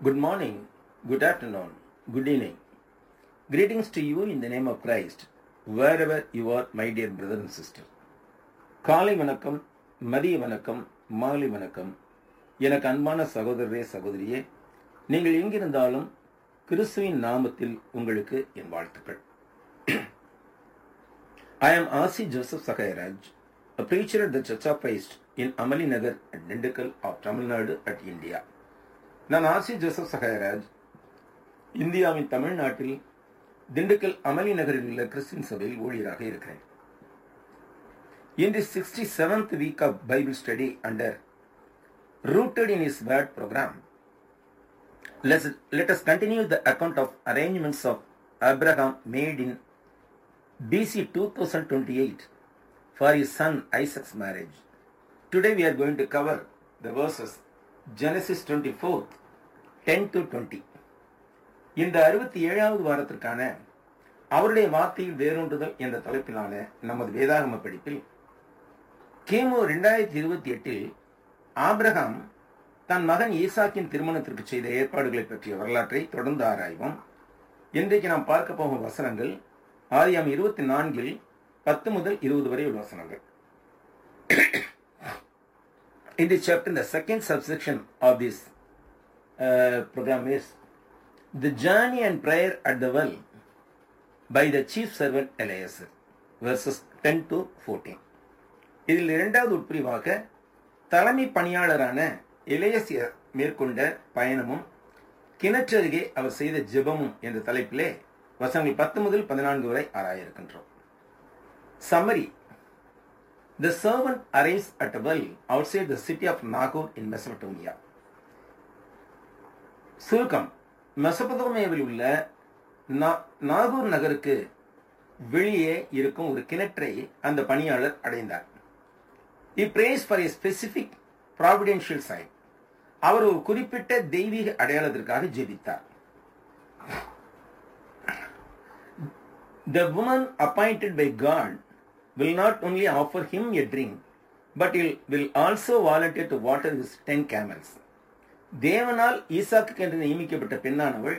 Good morning, good afternoon, good evening. Greetings to you in the name of Christ, wherever you are, my dear brother and sister. காலை வணக்கம் மதிய வணக்கம் மாலை வணக்கம் எனக்கு அன்பான சகோதரரே சகோதரியே நீங்கள் எங்கிருந்தாலும் கிறிஸ்துவின் நாமத்தில் உங்களுக்கு என் வாழ்த்துக்கள் I am R.C. Joseph Sakayaraj, a preacher at the Church of Christ in Amali Nagar at Dindukal of Tamil Nadu at India. நான் ஆர்சி ஜோசப் சகாயராஜ் இந்தியாவின் தமிழ்நாட்டில் திண்டுக்கல் அமளி நகரில் உள்ள கிறிஸ்டின் சபையில் ஊழியராக இருக்கிறேன் In this 67th week of Bible study under Rooted in His Word program, let's, let us continue the account of arrangements of Abraham made in BC 2028 for his son Isaac's marriage. Today we are going to cover the verses Genesis 24, 10 to 20. இந்த அறுபத்தி ஏழாவது வாரத்திற்கான அவருடைய வார்த்தையில் வேரூன்றுதல் என்ற தலைப்பிலான நமது வேதாகம படிப்பில் கிமு ரெண்டாயிரத்தி இருபத்தி எட்டில் ஆபிரகாம் தன் மகன் ஈசாக்கின் திருமணத்திற்கு செய்த ஏற்பாடுகளை பற்றிய வரலாற்றை தொடர்ந்து ஆராய்வோம் இன்றைக்கு நாம் பார்க்க போகும் வசனங்கள் ஆதியாம் இருபத்தி நான்கில் பத்து முதல் இருபது வரை உள்ள வசனங்கள் In this chapter, the second subsection of this uh, program is the journey and prayer at the well by the chief servant Eliezer, verses 10 to 14. இதில் இரண்டாவது உட்பிரிவாக தலைமை பணியாளரான இளையசியர் மேற்கொண்ட பயணமும் கிணற்றருகே அவர் செய்த ஜெபமும் என்ற தலைப்பிலே வசனங்கள் பத்து முதல் பதினான்கு வரை ஆராய இருக்கின்றோம் summary The servant arrives at a well outside the city of Nagor in Mesopotamia. சுருக்கம் மெசபதோமியாவில் உள்ள நாகூர் நகருக்கு வெளியே இருக்கும் ஒரு கிணற்றை அந்த பணியாளர் அடைந்தார் he prays for a specific providential sign அவர் ஒரு குறிப்பிட்ட தெய்வீக அடையாளத்திற்காக ஜெபித்தார் the woman appointed by God will not only offer him a drink, but he will also volunteer to water his ten camels. தேவனால் ஈசாக்கு என்று நியமிக்கப்பட்ட பெண்ணானவள்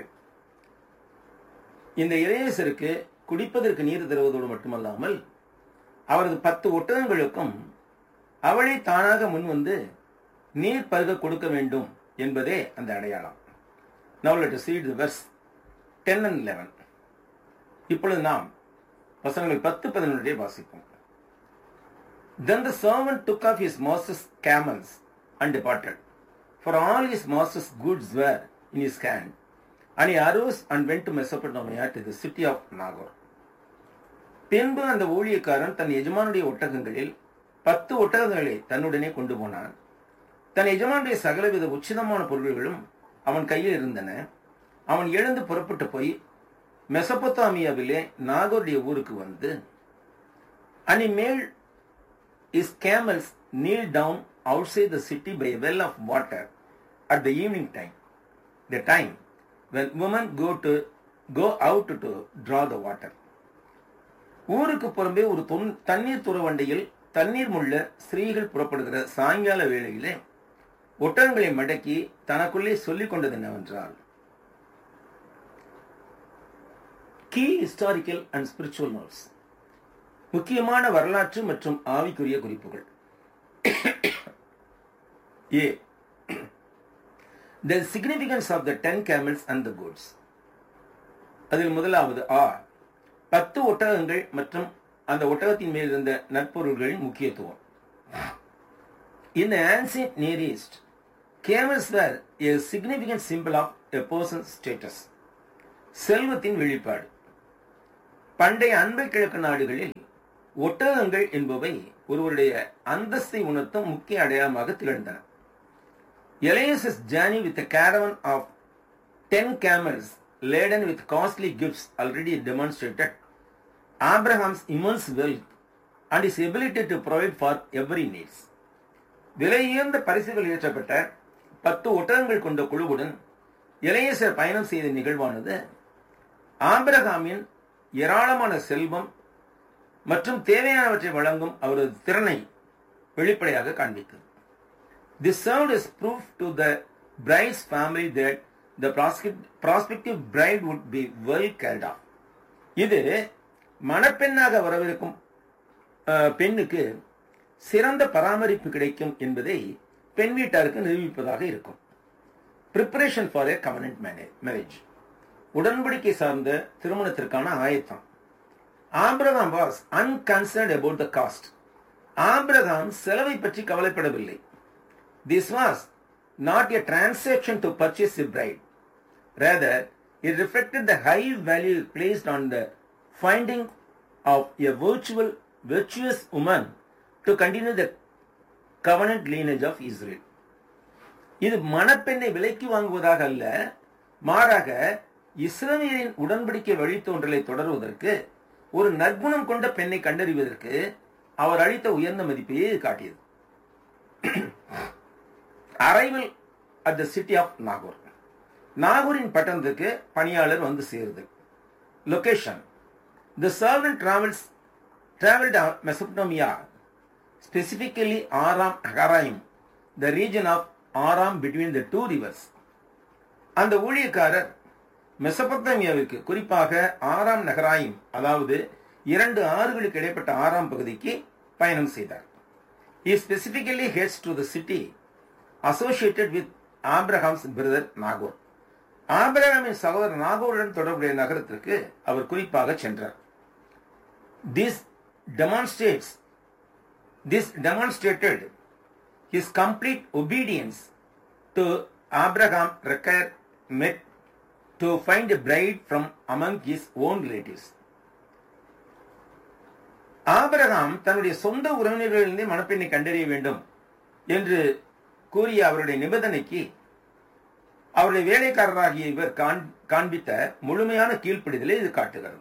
இந்த இளையசருக்கு குடிப்பதற்கு நீர் தருவதோடு மட்டுமல்லாமல் அவரது பத்து ஒட்டகங்களுக்கும் அவளை தானாக முன்வந்து நீர் பருக கொடுக்க வேண்டும் என்பதே அந்த அடையாளம் Now let us read the verse 10 and 11. இப்பொழுது நாம் வசனங்கள் பத்து பதினொன்றை வாசிப்போம் Then the servant took off his master's camels and departed, for all his master's goods were in his hand, and he arose and went to Mesopotamia to the city of Nagor. பின்பு அந்த ஊழியக்காரன் தன் எஜமானுடைய ஒட்டகங்களில் பத்து ஒட்டகங்களை தன்னுடனே கொண்டு போனான் தன் எஜமானுடைய சகலவித உச்சிதமான பொருள்களும் அவன் கையில் இருந்தன அவன் எழுந்து புறப்பட்டு போய் மெசபொத்தாமியாவிலே நாகோருடைய ஊருக்கு வந்து and made his camels kneel down outside the city by well of water at the evening time the time when woman go to go out to draw the water ஊருக்கு புறம்பே ஒரு தண்ணீர் துறவண்டையில் தண்ணீர் முள்ள ஸ்திரீகள் புறப்படுகிற சாயங்கால வேளையிலே ஒட்டகங்களை மடக்கி தனக்குள்ளே சொல்லிக் கொண்டது என்னவென்றால் key historical and spiritual notes முக்கியமான வரலாற்று மற்றும் ஆவிக்குரிய குறிப்புகள் A the significance of the ten camels and the goods அதில் முதலாவது ஆ பத்து ஒட்டகங்கள் மற்றும் அந்த ஒட்டகத்தின் மேல் இருந்த நட்பொருள்களின் முக்கியத்துவம் in ancient Near East camels were a significant symbol of a person status செல்வத்தின் வெளிப்பாடு பண்டைய அன்பை கிழக்கு நாடுகளில் ஒட்டகங்கள் என்பவை ஒருவருடைய அந்தஸ்தை உணர்த்தும் முக்கிய அடையாளமாக திகழ்ந்தன Eliezer's journey with caravan of ten camels laden with costly gifts already demonstrated Abraham's immense wealth and his ability to provide for every needs விலையுயர்ந்த பரிசுகள் ஏற்றப்பட்ட பத்து ஒட்டகங்கள் கொண்ட குழுவுடன் இளையசர் பயணம் செய்த நிகழ்வானது ஆபிரகாமின் ஏராளமான செல்வம் மற்றும் தேவையானவற்றை வழங்கும் அவரது திறனை வெளிப்படையாக காண்பித்தது This served as proof to the bride's family that the prospective bride would be well cared of. இது மணப்பெண்ணாக வரவிருக்கும் பெண்ணுக்கு சிறந்த பராமரிப்பு கிடைக்கும் என்பதை பெண் வீட்டாருக்கு நிரூபிப்பதாக இருக்கும் preparation for a covenant marriage உடன்படிக்கை சார்ந்த திருமணத்திற்கான ஆயத்தம் Abraham was unconcerned about the cost Abraham செலவை பற்றி கவலைப்படவில்லை this was not a transaction to purchase a bride rather it reflected the high value placed on the finding of a virtual virtuous woman to continue the covenant lineage of Israel இது மணப்பெண்ணை விலைக்கு வாங்குவதாக அல்ல மாறாக இஸ்ரேலின் உடன்படிக்கை வழித்தோன்றலை தொடர்வதற்கு ஒரு நற்குணம் கொண்ட பெண்ணை கண்டறிவதற்கு அவர் அளித்த உயர்ந்த மதிப்பையே காட்டியது arrival at the city of Nahor நாகூரின் பட்டணத்துக்கு பணியாளர் வந்து சேருது location the servant travels travelled Mesopotamia specifically Aram ஹராயும் the region of Aram between the two rivers அந்த ஊழியக்காரர் மெசபத்தமியாவிற்கு குறிப்பாக ஆறாம் நகராயும் அதாவது இரண்டு ஆறுகளுக்கு இடைப்பட்ட ஆறாம் பகுதிக்கு பயணம் செய்தார் he specifically heads to the city associated with Abraham's brother Nahor ஆபிரகாமின் சகோதரர் நாகூருடன் தொடர்புடைய நகரத்திற்கு அவர் குறிப்பாக சென்றார் this demonstrates this demonstrated his complete obedience to Abraham required met to find a bride from among his own relatives. Abraham தன்னுடைய சொந்த உறவினர்களிலிருந்து மணப்பெண்ணை கண்டறிய வேண்டும் என்று கூறிய அவருடைய நிபந்தனைக்கு அவருடைய வேலைக்காரராகிய இவர் காண்பித்த முழுமையான கீழ்ப்பிடிதலை இது காட்டுகிறது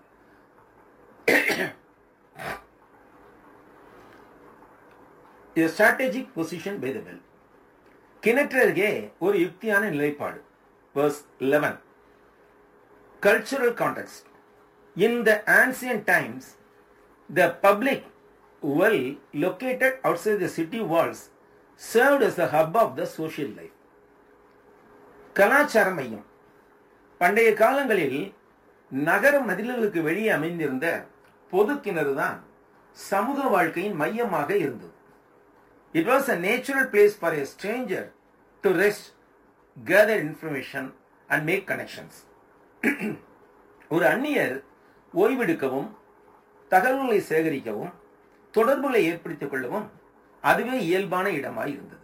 a strategic position by the well கிணற்றருகே ஒரு யுக்தியான நிலைப்பாடு verse 11 cultural context in the ancient times the public well located outside the city walls served as the hub of the social life கலாச்சார மையம் பண்டைய காலங்களில் நகர மதில்களுக்கு வெளியே அமைந்திருந்த பொது கிணறு தான் சமூக வாழ்க்கையின் மையமாக இருந்தது It was a natural place for a stranger to rest, gather information and make connections. ஒரு அந்நியர் ஓய்வெடுக்கவும் தகவல்களை சேகரிக்கவும் தொடர்புகளை ஏற்படுத்திக் கொள்ளவும் அதுவே இயல்பான இடமாய் இருந்தது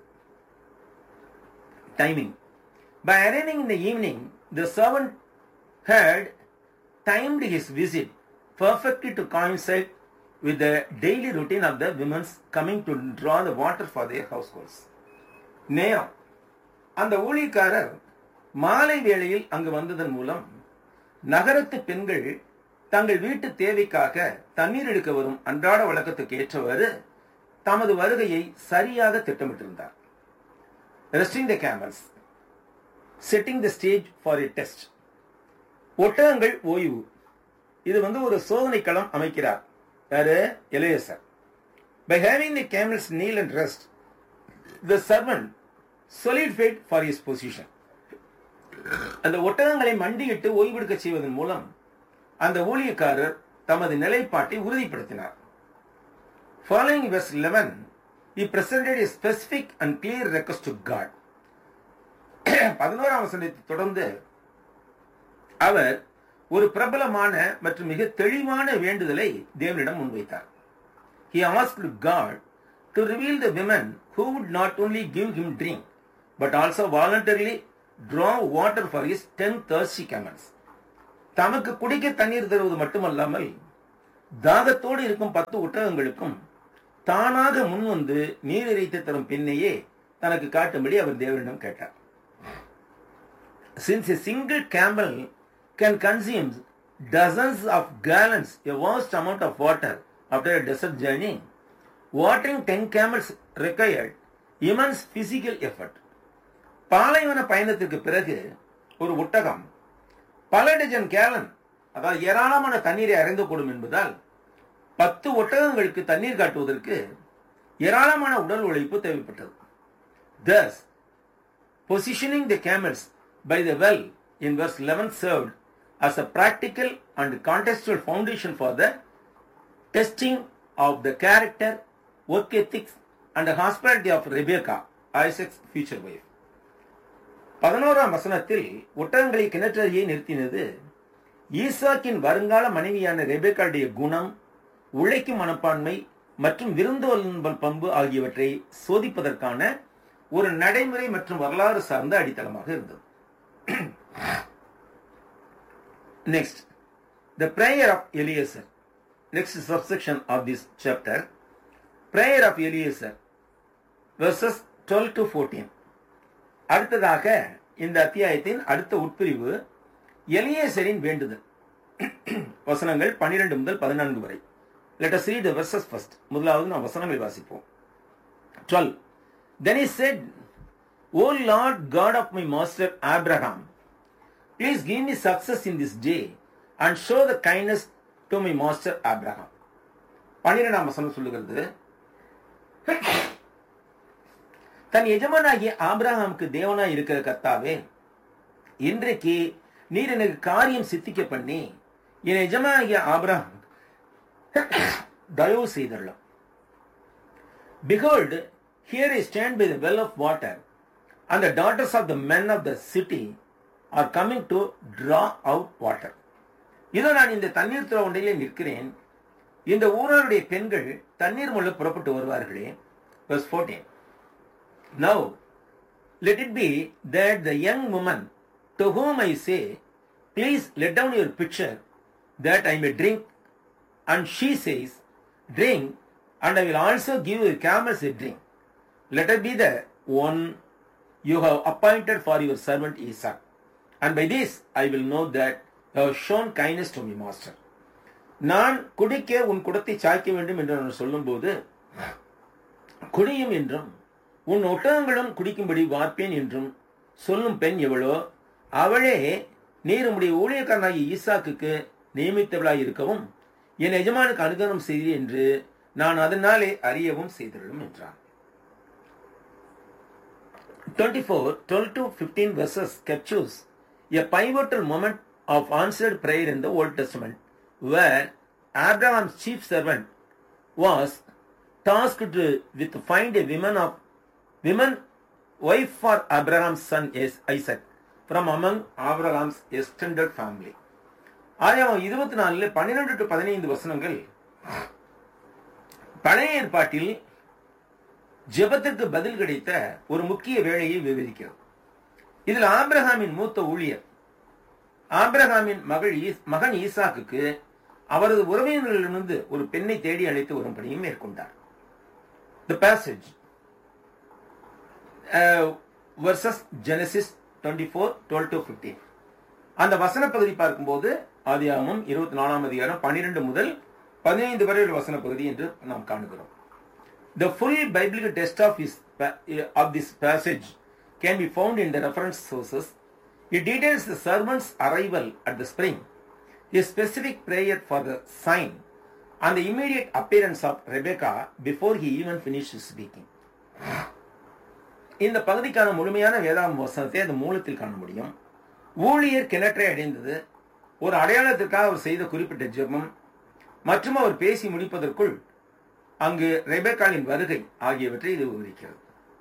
timing by arriving in the evening the servant had timed his visit perfectly to coincide with the daily routine of the women's coming to draw the water for their households. நேரம் அந்த ஊழியக்காரர் மாலை வேளையில் அங்கு வந்ததன் மூலம் நகரத்து பெண்கள் தங்கள் வீட்டு தேவைக்காக தண்ணீர் எடுக்க வரும் அன்றாட வழக்கத்துக்கு ஏற்றவாறு தமது வருகையை சரியாக திட்டமிட்டிருந்தார் resting the camels setting the stage for a test ஒட்டகங்கள் ஓய்வு இது வந்து ஒரு சோதனை களம் அமைக்கிறார் யாரு Eliezer by having the camels kneel and rest the servant solidified for his position அந்த ஒட்டகங்களை மண்டியிட்டு ஓய்வெடுக்க செய்வதன் மூலம் அந்த ஊழியக்காரர் தமது நிலைப்பாட்டை உறுதிப்படுத்தினார் following verse eleven he presented a specific and clear request to God பதினோராம் வசனத்தை தொடர்ந்து அவர் ஒரு பிரபலமான மற்றும் மிக தெளிவான வேண்டுதலை தேவனிடம் முன்வைத்தார் He asked God to reveal the women who would not only give him drink, but also voluntarily draw water for his ten thirsty camels. தமக்கு குடிக்க தண்ணீர் தருவது மட்டுமல்லாமல் தாகத்தோடு இருக்கும் பத்து ஒட்டகங்களுக்கும் தானாக முன்வந்து நீர் இறைத்து தரும் பெண்ணையே தனக்கு காட்டும்படி அவர் தேவனிடம் கேட்டார் since a single camel can consume dozens of gallons, a vast amount of water after a desert journey. Watering 10 camels required immense physical effort. பாலைவன பயணத்திற்கு பிறகு ஒரு ஒட்டகம் பல டஜன் கேலன் அதாவது ஏராளமான தண்ணீரை அறிந்து கூடும் என்பதால் பத்து ஒட்டகங்களுக்கு தண்ணீர் காட்டுவதற்கு ஏராளமான உடல் உழைப்பு தேவைப்பட்டது Thus, positioning the camels by the well in verse 11 served as a practical and contextual foundation for the testing of the character, work ethics, and the hospitality of Rebecca, Isaac's future wife. பதினோராம் வசனத்தில் ஒட்டகங்களை கிணற்றறியை நிறுத்தினது ஈசாக்கின் வருங்கால மனைவியான ரெபேக்காவுடைய குணம் உழைக்கும் மனப்பான்மை மற்றும் விருந்தோம்பல் பண்பு ஆகியவற்றை சோதிப்பதற்கான ஒரு நடைமுறை மற்றும் வரலாறு சார்ந்த அடித்தளமாக இருந்தது next the prayer of Eliezer next subsection of this chapter prayer of Eliezer verses twelve to fourteen அடுத்ததாக இந்த அத்தியாயத்தின் அடுத்த உட்பிரிவு எலியேசரின் வேண்டுதல் வசனங்கள் பன்னிரண்டு முதல் பதினான்கு வரை let us read the verses first முதலாவது நாம் வசனங்களை வாசிப்போம் 12 Then he said, O Lord God of my master Abraham, please give me success in this day and show the kindness to my master Abraham. பன்னிரெண்டாம் வசனம் சொல்லுகிறது தன் எஜமானாகிய ஆபிரகாமுக்கு தேவனாய் இருக்கிற கர்த்தாவே இன்றைக்கு நீர் எனக்கு காரியம் சித்திக்க பண்ணி என் எஜமானாகிய ஆபிரகாம் தயவு செய்துள்ளான் Behold, here I stand by the well of water, and the daughters of the men of the city are coming to draw out water. இதோ நான் இந்த தண்ணீர் துறவண்டையிலே நிற்கிறேன் இந்த ஊரருடைய பெண்கள் தண்ணீர் முள்ள புறப்பட்டு வருவார்களே verse 14 Now let it be that the young woman to whom I say please let down your pitcher that I may drink and she says drink and I will also give the camels a drink. Let her be the one you have appointed for your servant Isaac. And by this I will know that you have shown kindness to me, master. நான் குடிக்க உன் குடத்தை சாய்க்க வேண்டும் என்று நான் சொல்லும்போது குடியும் என்றும் உன் ஒட்டகங்களும் குடிக்கும்படி வார்ப்பேன் என்றும் சொல்லும் பெண் எவளோ அவளே நீர் உம்முடைய ஊழியக்காரனாகிய ஈசாக்குக்கு நியமித்தவளாய் இருக்கவும் என் எஜமானுக்கு அனுகரம் செய்தி என்று நான் அதனாலே அறியவும் செய்திருளும் என்றான் 24, 12 to 15 verses captures a pivotal moment of answered prayer in the Old Testament where Abraham's chief servant was tasked to, with to find a woman of woman wife for Abraham's son is Isaac from among Abraham's extended family. ஆயிரம் இருபத்தி நாலுல பன்னிரெண்டு to பதினைந்து வசனங்கள் பழைய ஏற்பாட்டில் ஜெபத்திற்கு பதில் கிடைத்த ஒரு முக்கிய வேலையை விவரிக்கிறது இதில் ஆபிரகாமின் மூத்த ஊழியர் ஆபிரகாமின் மகள் மகன் ஈசாக்குக்கு அவரது உறவினர்களிலிருந்து ஒரு பெண்ணை தேடி அழைத்து வரும்படியும் மேற்கொண்டார் the passage verses Genesis twenty four twelve to fifteen அந்த வசன பகுதி பார்க்கும்போது ஆதியாகமம் இருபத்தி நாலாம் அதிகாரம் பன்னிரெண்டு முதல் பதினைந்து வரை ஒரு வசன பகுதி என்று நாம் காணுகிறோம் The full biblical text of, his, of this passage can be found in the reference sources. It details the servant's arrival at the spring, his specific prayer for the sign, and the immediate appearance of Rebecca before he even finished speaking. இந்த பகுதிக்கான முழுமையான வேதாம் வசனத்தை அந்த மூலத்தில் காண முடியும் ஊழியர் கிணற்றை அடைந்தது ஒரு அடையாளத்திற்காக அவர் செய்த குறிப்பிட்ட ஜெபம் மற்றும் அவர் பேசி முடிப்பதற்குள் அங்கு ரெபேக்காலின் வருகை ஆகியவற்றை இது விவரிக்கிறது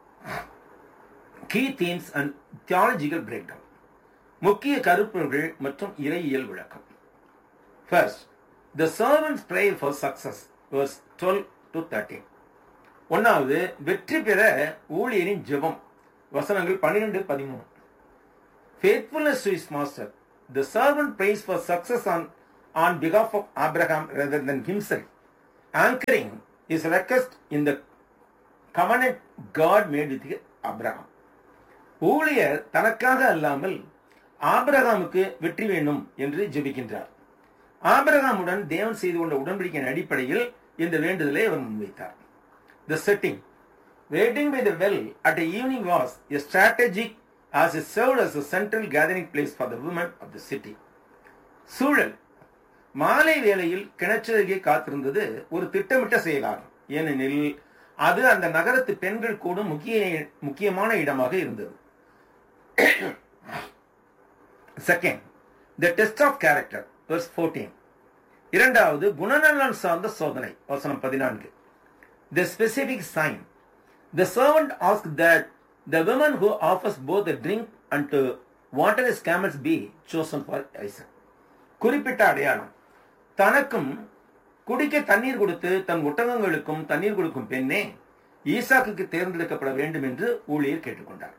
key themes and theological breakdown டவுன் முக்கிய கருப்பொருள்கள் மற்றும் இறையியல் விளக்கம் first the servant's prayer for success verses twelve to thirteen ஒன்னாவது வெற்றி பெற ஊழியரின் ஜெபம் வசனங்கள் பன்னிரெண்டு பதிமூணு faithfulness to his master the servant prays for success on on பிகாஃப் of Abraham rather than himself anchoring his request in the covenant God made with Abraham. ஊழியர் தனக்காக அல்லாமல் ஆபிரகாமுக்கு வெற்றி வேண்டும் என்று ஜெபிக்கின்றார் ஆபிரகாமுடன் தேவன் செய்து கொண்ட உடன்படிக்கையின் அடிப்படையில் இந்த வேண்டுதலை அவர் முன்வைத்தார் the setting waiting by the well at evening was a strategic as is serve as central gathering place for the woman of the city சூழல் மாலை வேளையில் கிணற்றருகே காத்திருந்தது ஒரு திட்டமிட்ட செயலாகும் ஏனெனில் அது அந்த நகரத்து பெண்கள் கூடும் முக்கிய முக்கியமான இடமாக இருந்தது second the test of character verse 14 இரண்டாவது குணநலன் சார்ந்த சோதனை வசனம் பதினான்கு the specific sign the servant ask that the women who offers both drink and to water his camels be chosen for Isaac குறிப்பிட்ட அடையாளம் தனக்கும் குடிக்க தண்ணீர் கொடுத்து தன் ஒட்டகங்களுக்கும் தண்ணீர் கொடுக்கும் பெண்ணே ஈசாக்குக்கு தேர்ந்தெடுக்கப்பட வேண்டும் என்று ஊழியர் கேட்டுக்கொண்டார்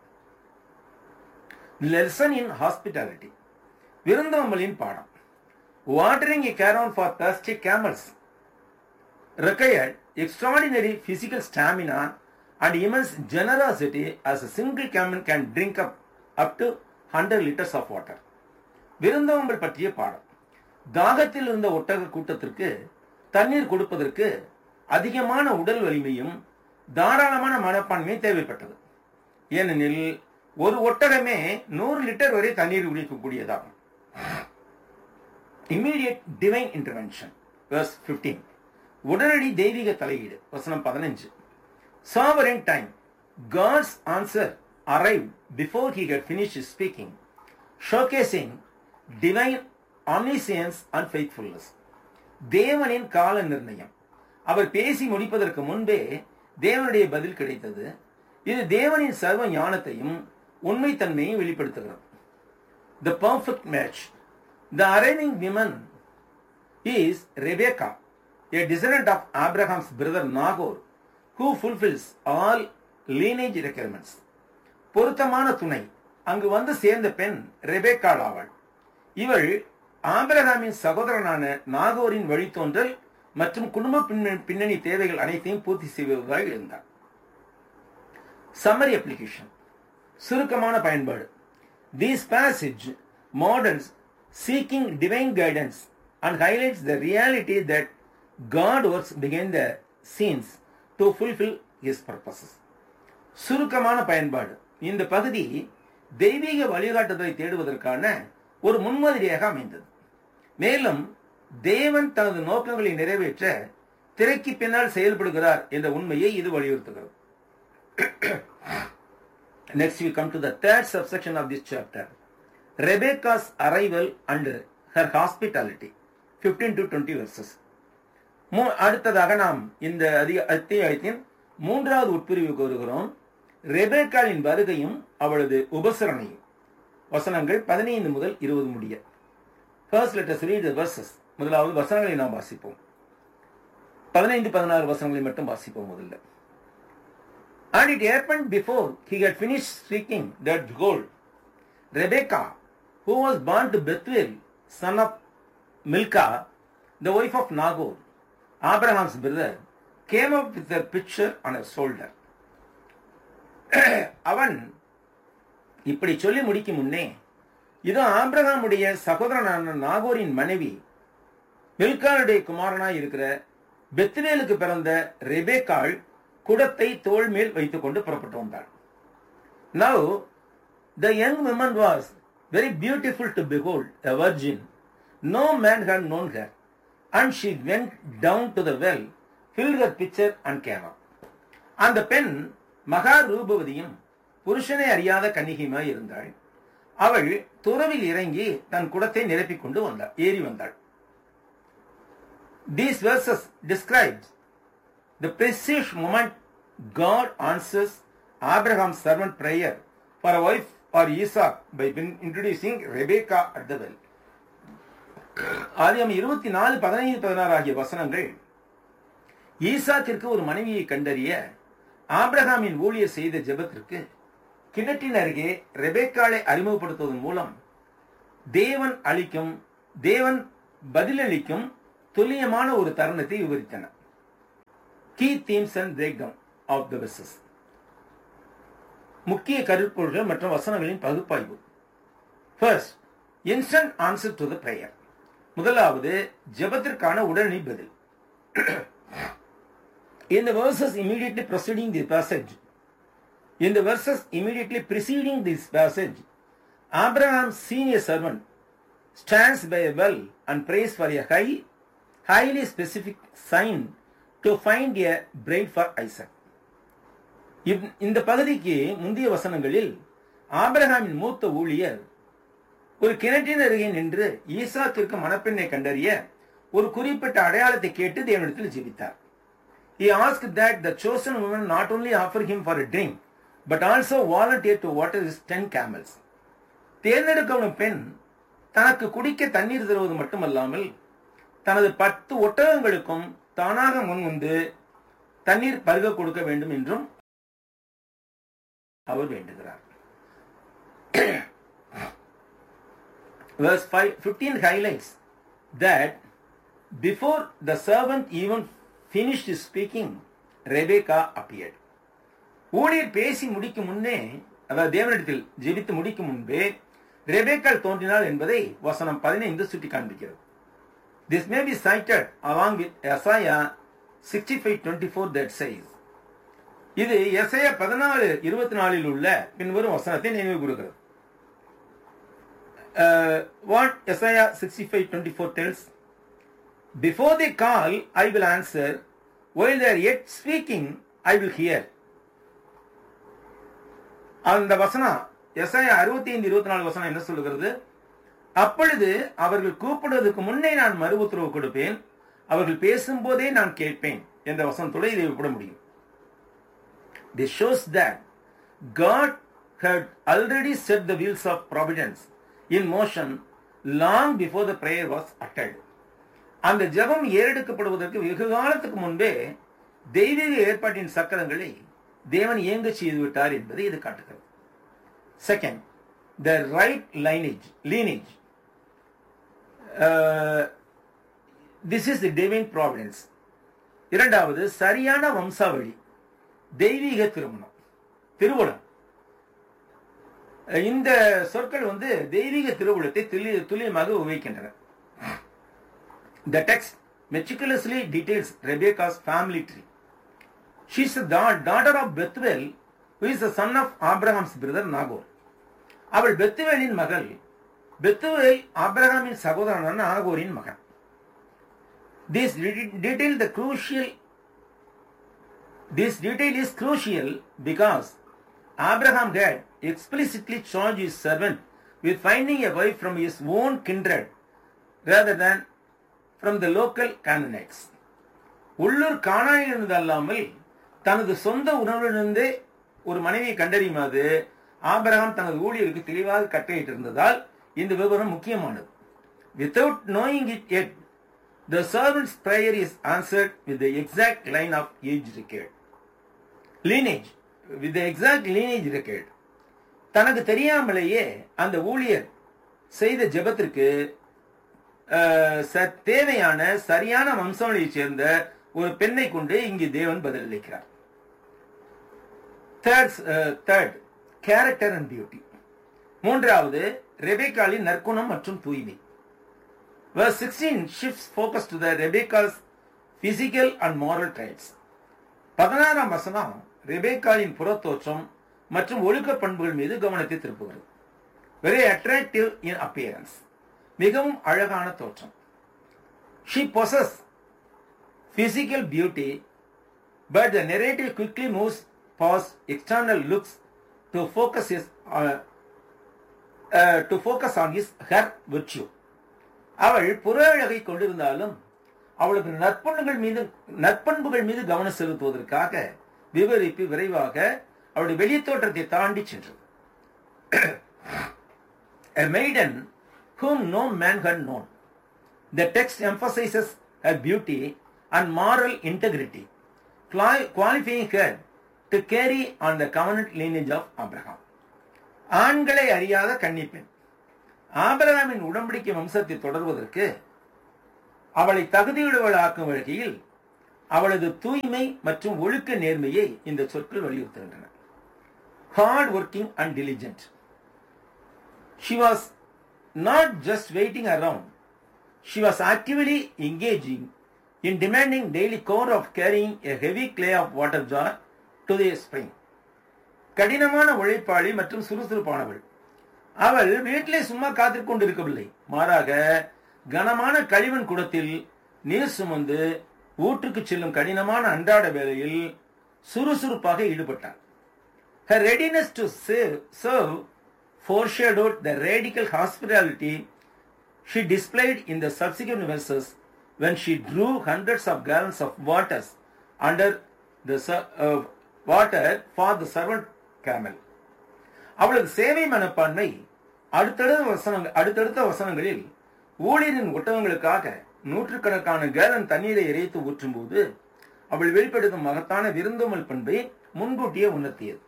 லெசன் இன் ஹாஸ்பிட்டாலிட்டி விருந்தோம்பலின் பாடம் watering a caron for thirsty camels required extraordinary physical stamina and immense generosity as a single camel can drink up up to 100 liters of water விருந்தோம்பல் பற்றிய பாடம் தாகத்தில் இருந்த ஒட்டக கூட்டத்திற்கு தண்ணீர் கொடுப்பதற்கு அதிகமான உடல் வலிமையும் தாராளமான மனப்பான்மையும் தேவைப்பட்டது ஏனெனில் ஒரு ஒட்டகமே நூறு லிட்டர் வரை தண்ணீர் குடிக்கக்கூடியதாகும் இம்மீடியட் டிவைன் இன்டர்வென்ஷன் verse 15 உடனடி தெய்வீக தலையீடு வசனம் பதினஞ்சு sovereign time God's answer arrived before he had finished speaking, showcasing divine omniscience and faithfulness. தேவனின் கால நிர்ணயம் அவர் பேசி முடிப்பதற்கு முன்பே தேவனுடைய பதில் கிடைத்தது இது தேவனின் சர்வ ஞானத்தையும் உண்மைத்தன்மையும் வெளிப்படுத்துகிறது the perfect match the arriving women is Rebecca a descendant of Abraham's brother Nahor, who fulfills all lineage requirements. பொருத்தமான துணை அங்கு வந்து சேர்ந்த பெண் ரெபேக்காள் ஆவாள் இவள் ஆபிரகாமின் சகோதரனான நாகோரின் வழித்தோன்றல் மற்றும் குடும்ப பின்ன- பின்னணி தேவைகள் அனைத்தையும் பூர்த்தி செய்வதாக இருந்தார் சம்மரி அப்ளிகேஷன் சுருக்கமான பயன்பாடு these passage models seeking divine guidance and highlights the reality that God works பிகைன் the scenes to fulfil his purposes சுருக்கமான பயன்பாடு இந்த பகுதி தெய்வீக வழிகாட்டுதலை தேடுவதற்கான ஒரு முன்மாதிரியாக அமைந்தது மேலும் தேவன் தனது நோக்கங்களை நிறைவேற்ற திரைக்கு பின்னால் செயல்படுகிறார் என்ற உண்மையை இது வலியுறுத்துகிறது Next, we come to the third subsection of this chapter Rebecca's arrival and her hospitality. 15 to 20 verses. மூ- அடுத்ததாக நாம் இந்த அதிக அத்தியாயத்தின் மூன்றாவது உட்பிரிவுக்கு வருகிறோம் ரெபேக்காளின் வருகையும் அவளது உபசரணையும் வசனங்கள் பதினைந்து முதல் இருபது முடிய ஃபர்ஸ்ட் லெட்டஸ் ரீட் verses முதலாவது வசனங்களை நாம் வாசிப்போம் பதினைந்து பதினாறு வசனங்களை மட்டும் வாசிப்போம் முதல்ல And it happened before he had finished speaking that behold, Rebekah, who was born to Bethuel, son of Milcah, the wife of Nagor, Abraham's brother, came up with her pitcher on her shoulder. அவன் இப்படி சொல்லி முடிக்கும் முன்னே இதோ ஆபிரகாமுடைய சகோதரனான நாகோரின் மனைவி மில்கானுடைய குமாரனாய் இருக்கிற பெத்வேலுக்கு பிறந்த ரெபேக்காள் குடத்தை தோள் மேல் வைத்துக் கொண்டு புறப்பட்டு வந்தாள் now the young woman was very beautiful to behold, a virgin. No man had known her. And she went down to the well, filled her pitcher and came up. அந்த பெண் மகா ரூபவதியும் புருஷனை அறியாத கன்னிகையுமாய் இருந்தாள் அவள் துறவில் இறங்கி தன் குடத்தை நிரப்பிக் கொண்டு வந்தாள் ஏறி வந்தாள் These verses describes the precise moment God answers Abraham's servant prayer for a wife or Isaac by bin- introducing Rebecca at the well. ஆதியம் இருபத்தி நாலு பதினைந்து பதினாறு ஆகிய வசனங்கள் ஈசாக்கிற்கு ஒரு மனைவியை கண்டறிய ஆபிரகாமின் ஊழியர் செய்த ஜெபத்திற்கு கிணற்றின் அருகே ரெபேக்காளை அறிமுகப்படுத்துவதன் மூலம் தேவன் அளிக்கும் தேவன் பதிலளிக்கும் துல்லியமான ஒரு தருணத்தை விவரித்தன key themes and break down of the verses முக்கிய கருப்பொருள்கள் மற்றும் வசனங்களின் பகுப்பாய்வு first instant answer to the prayer முதலாவது ஜெபத்திற்கான உடனடி பதில் In the verses immediately preceding the passage, in the verses immediately preceding this passage, Abraham's senior servant stands by a well and prays for a high, highly specific sign to find a bride for Isaac. இவ்- இந்த பகுதிக்கு முந்தைய வசனங்களில் ஆபிரகாமின் மூத்த ஊழியர் ஒரு கிணற்றின் அருகே நின்று ஈசாக்கிற்கு மணப்பெண்ணை கண்டறிய ஒரு குறிப்பிட்ட அடையாளத்தை கேட்டு தேவனிடத்தில் ஜெபித்தார் He asked that the chosen woman not only offer him for a drink, but also volunteer to water his ten camels. தேர்ந்தெடுக்கப்படும் பெண் தனக்கு குடிக்க தண்ணீர் தருவது மட்டுமல்லாமல் தனது பத்து ஒட்டகங்களுக்கும் தானாக முன்வந்து தண்ணீர் பருக கொடுக்க வேண்டும் என்றும் அவர் வேண்டுகிறார் Verse 5, 15 highlights that before the servant even finished speaking, Rebecca appeared. ஊழியர் பேசி முடிக்கும் முன்னே அதாவது தேவனிடத்தில் ஜெபித்து முடிக்கும் முன்பே ரெபேக்கால் தோன்றினாள் என்பதை வசனம் பதினைந்து சுட்டி காண்பிக்கிறது this may be cited along with Isaiah sixty five twenty four that says இது எசையா பதினாலு இருபத்தி நாலில் உள்ள பின்வரும் வசனத்தை நினைவு கூறுகிறது uh, what Isaiah 65 24 tells Before they call, I will answer. While they are yet speaking, I will hear. அந்த வசனம் எஸ்ஐ அறுபத்தி ஐந்து இருபத்தி நாலு வசனம் என்ன சொல்லுகிறது அப்பொழுது அவர்கள் கூப்பிடுவதற்கு முன்னே நான் மறு உத்தரவு கொடுப்பேன் அவர்கள் பேசும்போதே நான் கேட்பேன் என்ற வசனத்தோடு இதை விட முடியும் This shows that God had already set the wheels of providence in motion long before the prayer was uttered. அந்த ஜெபம் ஏறெடுக்கப்படுவதற்கு வெகு காலத்துக்கு முன்பே தெய்வீக ஏற்பாட்டின் சக்கரங்களை தேவன் இயங்க செய்து விட்டார் என்பதை இது காட்டுகிறது second the right lineage lineage this is the divine providence இரண்டாவது சரியான வம்சாவளி தெய்வீக திருமணம் திருவுளம் இந்த சொற்கள் வந்து தெய்வீக திருவுளத்தை துல்லிய துல்லியமாக உபயோகிக்கின்றன The text meticulously details Rebecca's family tree. She is the da- daughter of Bethuel, who is the son of Abraham's brother Nagor. அவள் பெத்துவேலின் மகள் பெத்துவேல் ஆபிரகாமின் சகோதரனான நாகோரின் மகன் This detail the crucial This detail is crucial because Abraham had explicitly charged his servant with finding a wife from his own kindred rather than from the local Canaanites. உள்ளூர் காணாயிலிருந்து அல்லாமல் தனது சொந்த உணர்விலிருந்தே ஒரு மனைவியை கண்டறியுமாறு ஆபிரகாம் தனது ஊழியருக்கு தெளிவாக கட்டளையிட்டிருந்ததால் இந்த விவரம் முக்கியமானது without knowing it at the servant's prayer is answered with the exact line of age required lineage with the exact lineage required தனக்கு தெரியாமலேயே அந்த ஊழியர் செய்த ஜெபத்திற்கு தேவையான சரியான வம்சாவளியை சேர்ந்த ஒரு பெண்ணை கொண்டு இங்கு தேவன் பதிலளிக்கிறார் தேர்ட் கேரக்டர் அண்ட் பியூட்டி மூன்றாவது ரெபேக்காலின் நற்குணம் மற்றும் தூய்மை Verse 16 shifts focus to the Rebecca's physical and moral traits. பதினாறாம் வசனம் ரெபேக்காலின் புறத்தோற்றம் மற்றும் ஒழுக்க பண்புகள் மீது கவனத்தை திருப்புகிறது வெரி அட்ராக்டிவ் இன் அப்பியரன்ஸ் மிகவும் அழகான தோற்றம் she possess physical beauty but the narrative quickly moves past external looks to focus is to focus on is her virtue அவள் புற அழகை கொண்டிருந்தாலும் அவளுக்கு நற்பண்புகள் மீது நற்பண்புகள் மீது கவனம் செலுத்துவதற்காக விவரிப்பு விரைவாக அவளுடைய வெளி தோற்றத்தை தாண்டி சென்றது A maiden whom no man had known. The text emphasizes her beauty and moral integrity, qualifying her to carry on the covenant lineage of Abraham. ஆண்களை அறியாத கன்னிப்பெண் ஆபரகாமின் உடன்படிக்கை வம்சத்தை தொடர்வதற்கு அவளை தகுதியுடையவளாக்கும் வகையில் அவளது தூய்மை மற்றும் ஒழுக்க நேர்மையை இந்த சொற்கள் வலியுறுத்துகின்றன hard working and diligent She was not just waiting around. She was actively engaging in demanding daily chore of carrying a heavy clay of water jar to the spring. கடினமான உழைப்பாளி மற்றும் சுறுசுறுப்பானவள் அவள் வீட்டிலே சும்மா காத்துக் கொண்டிருக்கவில்லை மாறாக கனமான கழிவன் குடத்தில் நீர் சுமந்து ஊற்றுக்கு செல்லும் கடினமான அன்றாட வேலையில் சுறுசுறுப்பாக ஈடுபட்டார் Her readiness to serve, serve foreshadowed the radical hospitality she displayed in the subsequent verses when she drew hundreds of gallons of water under the ser- uh, water for the servant camel. அவளது சேவை மனப்பான்மை அடுத்தடுத்த வசனங்கள் அடுத்தடுத்த வசனங்களில் ஊழியரின் ஒட்டகங்களுக்காக நூற்றுக்கணக்கான gallon தண்ணீரை இறைத்து ஊற்றும்போது அவள் வெளிப்படுத்தும் மகத்தான விருந்தோமல் பண்பை முன்கூட்டியே உணர்த்தியது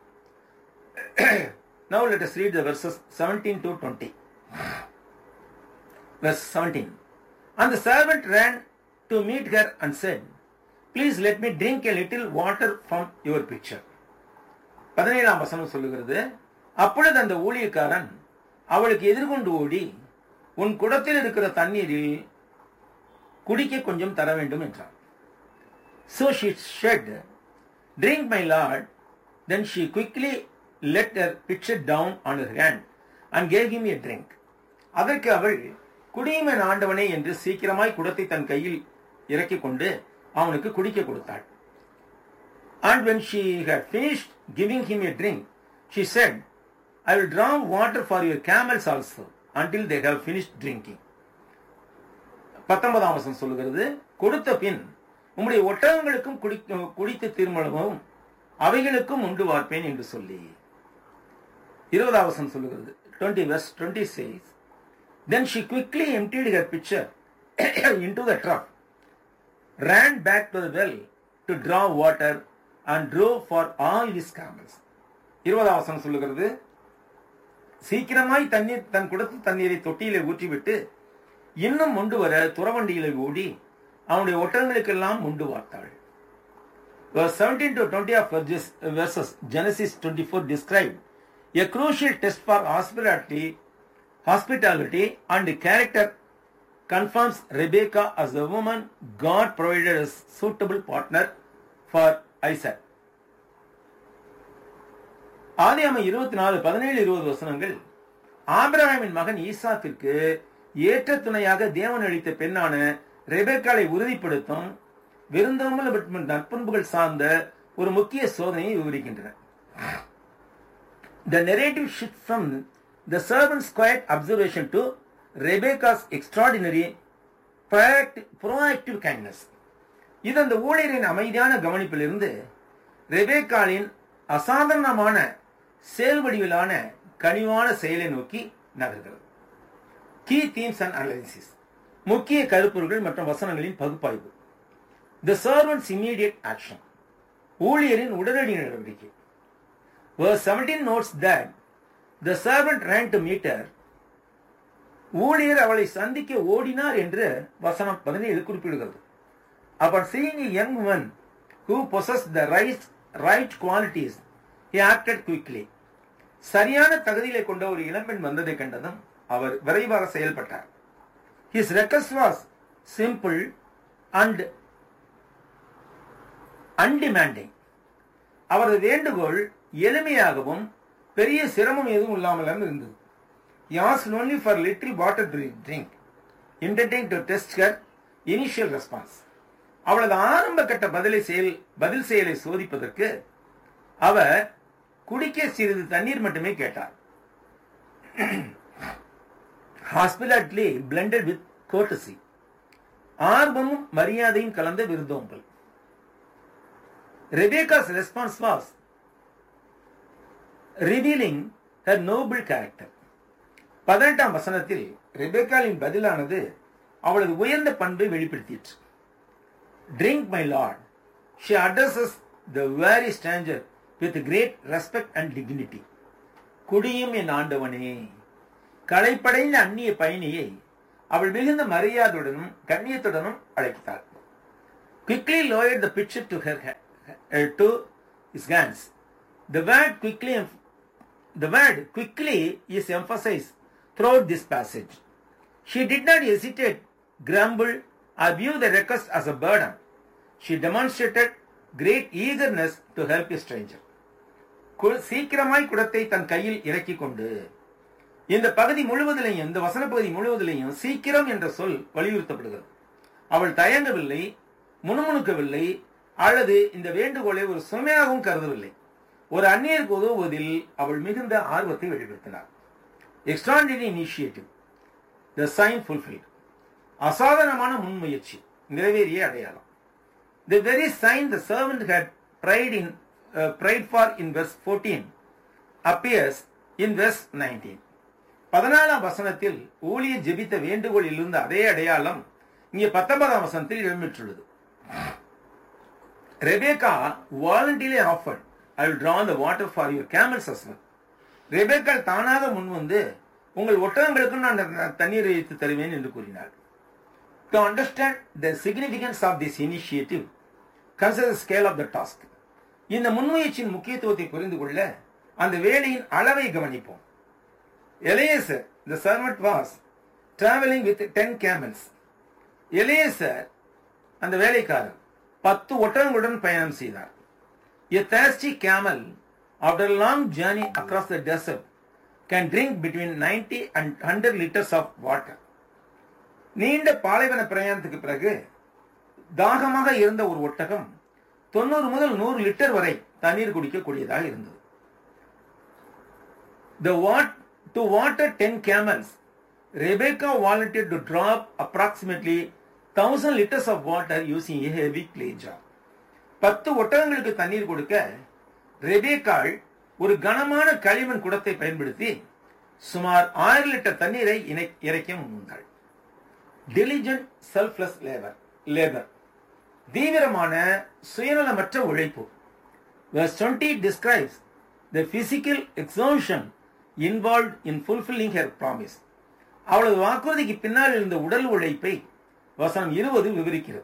Now let us read the verses 17 to 20. Verse 17. And the servant ran to meet her and said, Please let me drink a little water from your pitcher. பதினேழாம் வசனம் சொல்லுகிறது அப்பொழுது அந்த ஊழியக்காரன் அவளுக்கு எதிர்கொண்டு ஓடி உன் குடத்தில் இருக்கிற தண்ணீரில் குடிக்க கொஞ்சம் தர வேண்டும் என்றான் So she said, Drink, my lord. Then she quickly let her pitcher down on her hand and gave him a drink. அதற்கு அவள் குடியுமே ஆண்டவனே என்று சீக்கிரமாய் குடத்தை தன் கையில் இறக்கிக் கொண்டு அவனுக்கு குடிக்க கொடுத்தாள் And when she had finished giving him a drink, she said, I will draw water for your camels also until they have finished drinking. பத்தொன்பதாம் வசனம் சொல்லுகிறது கொடுத்த பின் உம்முடைய ஒட்டகங்களுக்கும் குடி குடித்து தீர்மானமும் அவைகளுக்கும் உண்டு வார்ப்பேன் என்று சொல்லி இருபதாம் வசனம் சொல்லுகிறது twenty verse twenty says then she quickly emptied her pitcher into the trough ran back to the well to draw water and drew for all his camels. இருபதாம் வசனம் சொல்லுகிறது சீக்கிரமாய் தண்ணீர் தன் குடத்து தண்ணீரை தொட்டியிலே ஊற்றிவிட்டு இன்னும் முண்டு வர துறவண்டியிலே ஓடி அவனுடைய ஒட்டகங்களுக்கெல்லாம் முண்டு வார்த்தாள் Verse 17 to 20 of verses, verses Genesis 24 describe a crucial test for hospitality, hospitality and character confirms Rebecca as the woman God provided a suitable partner for Isaac. ஆதியாம இருபத்தி நாலு பதினேழு இருபது வசனங்கள் ஆபிரகாமின் மகன் ஈசாத்திற்கு ஏற்ற துணையாக தேவன் அளித்த பெண்ணான ரெபேக்காலை உறுதிப்படுத்தும் விருந்தோமல் நற்பண்புகள் சார்ந்த ஒரு முக்கிய சோதனையை விவரிக்கின்றன The narrative shifts from the servant's quiet observation to Rebecca's extraordinary proactive, proactive kindness. இது அந்த ஊழியரின் அமைதியான கவனிப்பிலிருந்து ரெபேக்காலின் அசாதாரணமான செயல் வடிவிலான கனிவான செயலை நோக்கி நகர்கிறது கீ தீம்ஸ் அண்ட் அனாலிசிஸ் முக்கிய கருப்பொருள்கள் மற்றும் வசனங்களின் பகுப்பாய்வு த சர்வன்ஸ் இம்மீடியட் ஆக்ஷன் ஊழியரின் உடனடி நடவடிக்கை Verse 17 notes that the servant ran to meet her. ஊழியர் அவளை சந்திக்க ஓடினார் என்று வசனம் பதினேழு குறிப்பிடுகிறது upon seeing a young woman who possessed the right, right qualities he acted quickly சரியான தகுதிகளை கொண்ட ஒரு இளம்பெண் வந்ததை கண்டதும் அவர் விரைவாக செயல்பட்டார் his request was simple and undemanding அவரது வேண்டுகோள் எளிமையாகவும் பெரிய சிரமம் எதுவும் இல்லாமல் இருந்தது He asked only for little water to drink, intending to test her initial response. அவளது ஆரம்ப கட்ட பதிலை செயல் பதில் செயலை சோதிப்பதற்கு அவர் குடிக்க சிறிது தண்ணீர் மட்டுமே கேட்டார் ஹாஸ்பிட்டாலிட்டி பிளண்டட் வித் கோட்டசி ஆர்வமும் மரியாதையும் கலந்த விருந்தோம்பல் Rebecca's response was revealing her noble character பதினெட்டாம் வசனத்தில் ரெபேக்காலின் பதிலானது அவளது உயர்ந்த பண்பை வெளிப்படுத்திற்று drink my lord she addresses the very stranger with great respect and dignity குடியும் என் ஆண்டவனே களைப்படைந்த அந்நிய பயணியை அவள் மிகுந்த மரியாதையுடனும் கண்ணியத்துடனும் அழைத்தாள் quickly lower the pitcher to her to his hands the word quickly The word quickly is emphasized throughout this passage. She did not hesitate, grumble, or view the request as a burden. She demonstrated great eagerness to help a stranger. சீக்கிரமாய் குடத்தை தன் கையில் இறக்கிக் கொண்டு இந்த பகுதி முழுவதிலையும் இந்த வசன பகுதி முழுவதிலையும் சீக்கிரம் என்ற சொல் வலியுறுத்தப்படுகிறது அவள் தயங்கவில்லை முணுமுணுக்கவில்லை அல்லது இந்த வேண்டுகோளை ஒரு சுமையாகவும் கருதவில்லை ஒரு அந்நியருக்கு உதவுவதில் அவள் மிகுந்த ஆர்வத்தை வெளிப்படுத்தினார் extraordinary initiative the sign fulfil அசாதாரணமான முன்முயற்சி நிறைவேறிய அடையாளம் the very sign the servant had prayed in prayed for in verse fourteen appears in verse nineteen பதினாலாம் வசனத்தில் ஊழிய ஜெபித்த வேண்டுகோளில் இருந்த அதே அடையாளம் இங்கே பத்தொன்பதாம் வசனத்தில் இடம்பெற்றுள்ளது Rebecca voluntarily offered I will draw the water for your camels as well Rebecca தானாக முன் வந்து உங்கள் ஒட்டகங்களுக்கும் நான் அந்த தண்ணீரை வைத்து தருவேன் என்று கூறினார் to understand the significance of this initiative consider scale of the task இந்த முன்முயற்சியின் முக்கியத்துவத்தை புரிந்து கொள்ள அந்த வேலையின் அளவை கவனிப்போம் Eliezer the servant was travelling with ten camels Eliezer அந்த வேலைக்காரர் பத்து ஒட்டகங்களுடன் பயணம் செய்தார் A thirsty camel, after a long journey across the desert, can drink between 90 and 100 liters of water. நீண்ட பாலைவன பிரயாணத்துக்கு பிறகு தாகமாக இருந்த ஒரு ஒட்டகம் தொண்ணூறு முதல் நூறு லிட்டர் வரை தண்ணீர் குடிக்கக்கூடியதாக இருந்தது The what to water 10 camels, Rebecca volunteered to drop approximately 1000 liters of water using a heavy clay jar. பத்து ஒட்டகங்களுக்கு தண்ணீர் கொடுக்க ரெபேக்காள் ஒரு கனமான களிமண் குடத்தை பயன்படுத்தி சுமார் ஆயிரம் லிட்டர் தண்ணீரை இணை- இறைக்க முன்வந்தாள் டெலிஜென்ட் செல்ஃப்லெஸ் லேபர் லேபர் தீவிரமான சுயநலமற்ற உழைப்பு Verse 20 describes the physical exhaustion involved in fulfilling her promise. அவளது வாக்குறுதிக்கு பின்னால் இருந்த உடல் உழைப்பை வசனம் இருபது விவரிக்கிறது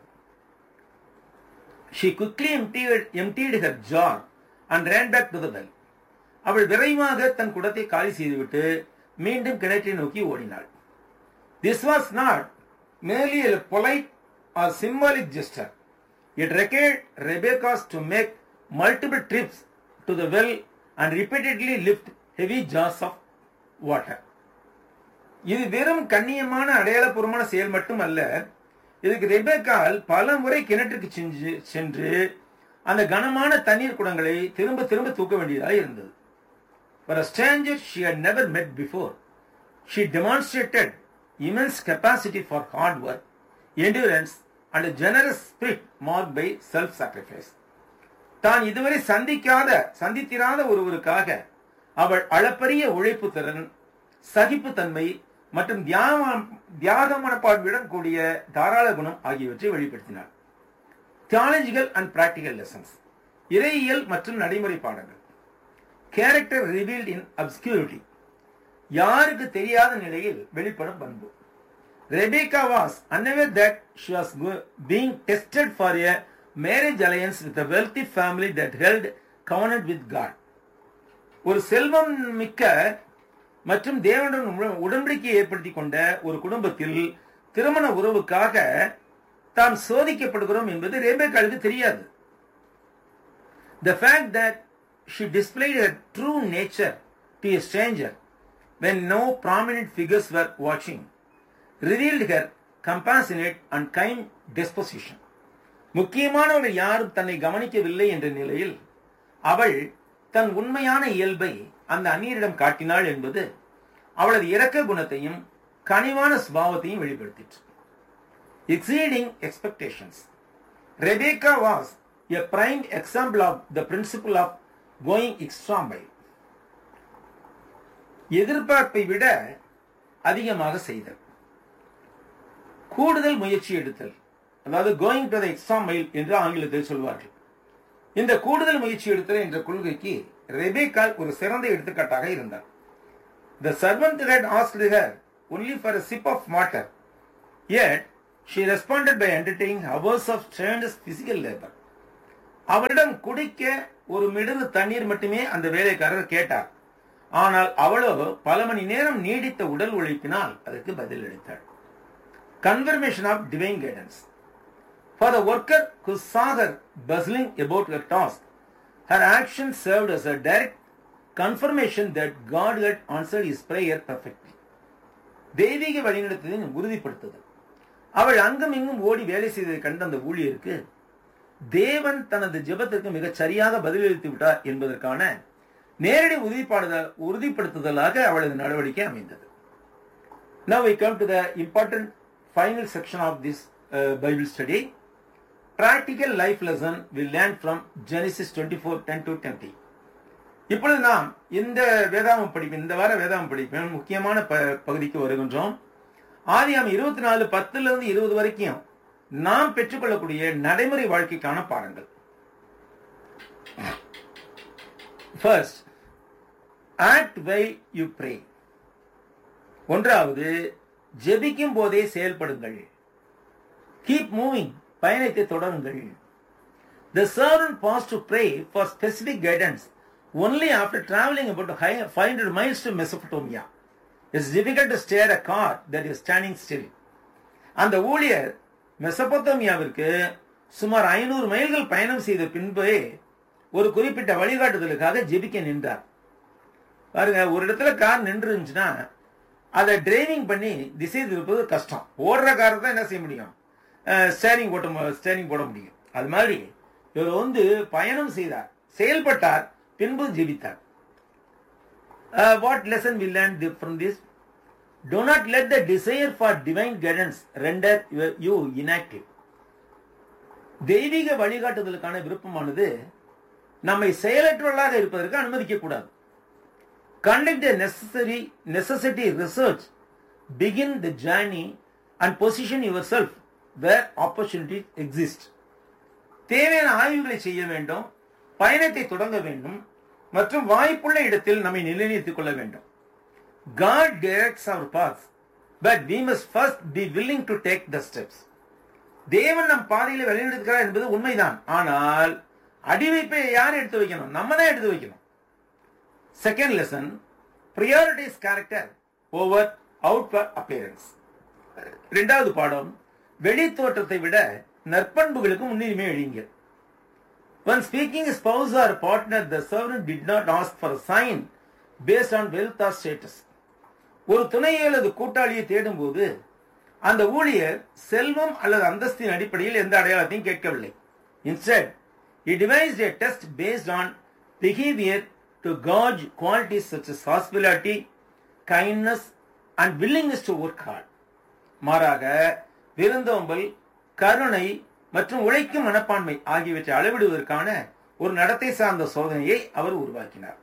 She quickly emptied, emptied her jar and ran back to the well. அவள் விரைவாக தன் குடத்தை காலி செய்துவிட்டு மீண்டும் கிணற்றை நோக்கி ஓடினாள் This was not merely a polite or symbolic gesture. It required Rebecca's to make multiple trips to the well and repeatedly lift heavy jars of water. இது வெறும் கண்ணியமான அடையாளபூர்வமான செயல் மட்டுமல்ல இதுக்கு ரெபேக்கால் பல முறை கிணற்றுக்கு சென்று சென்று அந்த கனமான தண்ணீர் குடங்களை திரும்ப திரும்ப தூக்க வேண்டியதாக இருந்தது For a stranger she had never met before, she demonstrated immense capacity for hard work, endurance, and a generous spirit marked by self-sacrifice. தான் இதுவரை சந்திக்காத சந்தித்திராத ஒருவருக்காக அவள் அளப்பரிய உழைப்பு திறன் சகிப்புத்தன்மை மற்றும் தியாக தியாக மனப்பான்மையுடன் கூடிய தாராள குணம் ஆகியவற்றை வெளிப்படுத்தினார் தியாலஜிக்கல் அண்ட் பிராக்டிகல் லெசன்ஸ் இறையியல் மற்றும் நடைமுறை பாடங்கள் கேரக்டர் ரிவீல்ட் இன் அப்ஸ்கியூரிட்டி யாருக்கு தெரியாத நிலையில் வெளிப்படும் பண்பு Rebecca was unaware that she was go- being tested for a marriage alliance with a wealthy family that held covenant with God. ஒரு செல்வம் மிக்க மற்றும் தேவனுடன் உட- உடன்படிக்கையை ஏற்படுத்தி கொண்ட ஒரு குடும்பத்தில் திருமண உறவுக்காக தாம் சோதிக்கப்படுகிறோம் என்பது ரேபேக்காளுக்கு தெரியாது The fact that she displayed her true nature to a stranger when no prominent figures were watching revealed her compassionate and kind disposition. முக்கியமானவர்கள் யாரும் தன்னை கவனிக்கவில்லை என்ற நிலையில் அவள் தன் உண்மையான இயல்பை அந்த அந்நியரிடம் காட்டினாள் என்பது அவளது இரக்க குணத்தையும் கனிவான சுபாவத்தையும் வெளிப்படுத்திற்று exceeding expectations. Rebecca was a prime example of the principle of going extra mile. எதிர்பார்ப்பை விட அதிகமாக செய்தல் கூடுதல் முயற்சி எடுத்தல் அதாவது going to the extra mile என்று ஆங்கிலத்தில் சொல்வார்கள் இந்த கூடுதல் முயற்சி எடுத்தல் என்ற கொள்கைக்கு ரெபேக்கால் ஒரு சிறந்த எடுத்துக்காட்டாக இருந்தார் the servant had asked her only for a sip of water yet she responded by entertaining hours of strenuous physical labor அவளிடம் குடிக்க ஒரு மிடறு தண்ணீர் மட்டுமே அந்த வேலைக்காரர் கேட்டார் ஆனால் அவளோ பல மணி நேரம் நீடித்த உடல் உழைப்பினால் அதற்கு பதிலளித்தாள் confirmation of divine guidance for the worker who saw her bustling about her task her action served as a direct confirmation that God had answered his prayer perfectly தெய்வீக வழிநடத்தலின் உறுதிப்படுத்துதல் அவள் அங்கும் இங்கும் ஓடி வேலை செய்ததை கண்ட அந்த ஊழியருக்கு தேவன் தனது ஜெபத்திற்கு மிகச் சரியாக பதிலளித்து விட்டார் என்பதற்கான நேரடி உறுதிப்பாடுதல் உறுதிப்படுத்துதலாக அவளது நடவடிக்கை அமைந்தது Now we come to the important final section of this uh, Bible study. Practical life lesson we learn from Genesis 24 10 to 20. இப்பொழுது நாம் இந்த வேதாம படிப்பு இந்த வார வேதாம படிப்பின் முக்கியமான ப- பகுதிக்கு வருகின்றோம் ஆதியாம் இருபத்தி நாலு பத்துல இருந்து இருபது வரைக்கும் நாம் பெற்றுக்கொள்ளக்கூடிய நடைமுறை வாழ்க்கைக்கான பாடங்கள் first act while you pray ஒன்றாவது ஜெபிக்கும் போதே செயல்படுங்கள் கீப் மூவிங் பயணத்தை தொடருங்கள் The servant paused to pray for specific guidance only after traveling about hi- 500 miles to Mesopotamia. It's difficult to steer a car that is standing still. அந்த ஊழியர் மெசபொத்தோமியாவிற்கு சுமார் ஐநூறு மைல்கள் பயணம் செய்த பின்பே ஒரு குறிப்பிட்ட வழிகாட்டுதலுக்காக ஜெபிக்க நின்றார் பாருங்க ஒரு இடத்துல கார் நின்று இருந்துச்சுன்னா அதை டிரைவிங் பண்ணி திசை திருப்பது கஷ்டம் ஓடுற காரை தான் என்ன செய்ய முடியும் ஸ்டேரிங் போட்ட ஸ்டேரிங் போட முடியும் அது மாதிரி இவர் வந்து பயணம் செய்தார் செயல்பட்டார் பின்பு ஜெபித்தார் what lesson we learn from this do not let the desire for divine guidance render your- you inactive தெய்வீக வழிகாட்டுதலுக்கான விருப்பமானது நம்மை செயலற்றவர்களாக இருப்பதற்கு அனுமதிக்க கூடாது conduct a necessary necessity research begin the journey and position yourself where opportunities exist தேவையான ஆய்வுகளை செய்ய வேண்டும் பயணத்தை தொடங்க வேண்டும் மற்றும் வாய்ப்புள்ள இடத்தில் நம்மை நிலைநிறுத்திக் கொள்ள வேண்டும் God directs our paths, but we must first be willing to take the steps. தேவன் நம் பாதையில வழிநடத்துகிறார் என்பது உண்மைதான் ஆனால் அடிவைப்பை யார் எடுத்து வைக்கணும் நம்ம தான் எடுத்து வைக்கணும் second lesson prioritize character over outward appearance இரண்டாவது பாடம் வெளி தோற்றத்தை விட நற்பண்புகளுக்கு முன்னுரிமை அழியுங்கள் When speaking a spouse or partner, the servant did not ask for a sign based on wealth or status. ஒரு துணையை அல்லது கூட்டாளியை தேடும்போது அந்த ஊழியர் செல்வம் அல்லது அந்தஸ்தின் அடிப்படையில் எந்த அடையாளத்தையும் கேட்கவில்லை instead he devised a test based on behavior to gauge qualities such as hospitality, kindness and willingness to work hard. மாறாக விருந்தோம்பல் கருணை மற்றும் உழைக்கும் மனப்பான்மை ஆகியவற்றை அளவிடுவதற்கான ஒரு நடத்தை சார்ந்த சோதனையை அவர் உருவாக்கினார்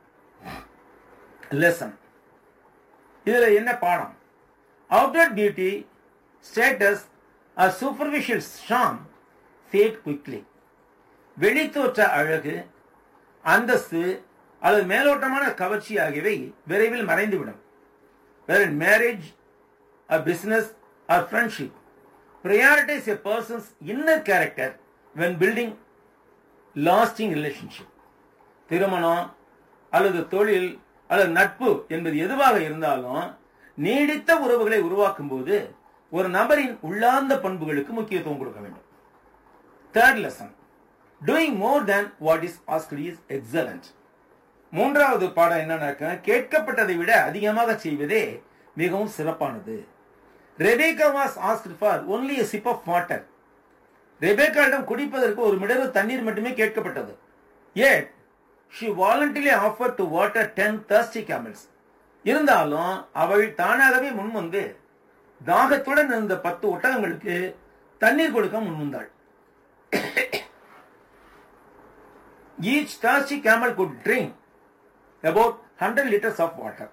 லெசன் இதுல என்ன பாடம் outer beauty status a superficial charm fade quickly வெளித்தோற்ற அழகு அந்தஸ்து அல்லது மேலோட்டமான கவர்ச்சி ஆகியவை விரைவில் மறைந்துவிடும் whether in marriage, a business, or friendship. Prioritize a person's inner character when building lasting relationship. திருமணம் அல்லது தொழில் அல்லது நட்பு என்பது எதுவாக இருந்தாலும் நீடித்த உறவுகளை உருவாக்கும் போது ஒரு நபரின் உள்ளார்ந்த பண்புகளுக்கு முக்கியத்துவம் கொடுக்க வேண்டும் third lesson doing more than what is asked is excellent மூன்றாவது பாடம் என்னன்னாக்க கேட்கப்பட்டதை விட அதிகமாக செய்வதே மிகவும் சிறப்பானது Rebecca was asked for only a sip of water ரெபேக்காவிடம் குடிப்பதற்கு ஒரு மிடறு தண்ணீர் மட்டுமே கேட்கப்பட்டது yet she voluntarily offered to water 10 thirsty camels இருந்தாலும் அவள் தானாகவே முன்வந்து தாகத்துடன் இருந்த பத்து ஒட்டகங்களுக்கு தண்ணீர் கொடுக்க முன்வந்தாள் each thirsty camel could drink about 100 liters of water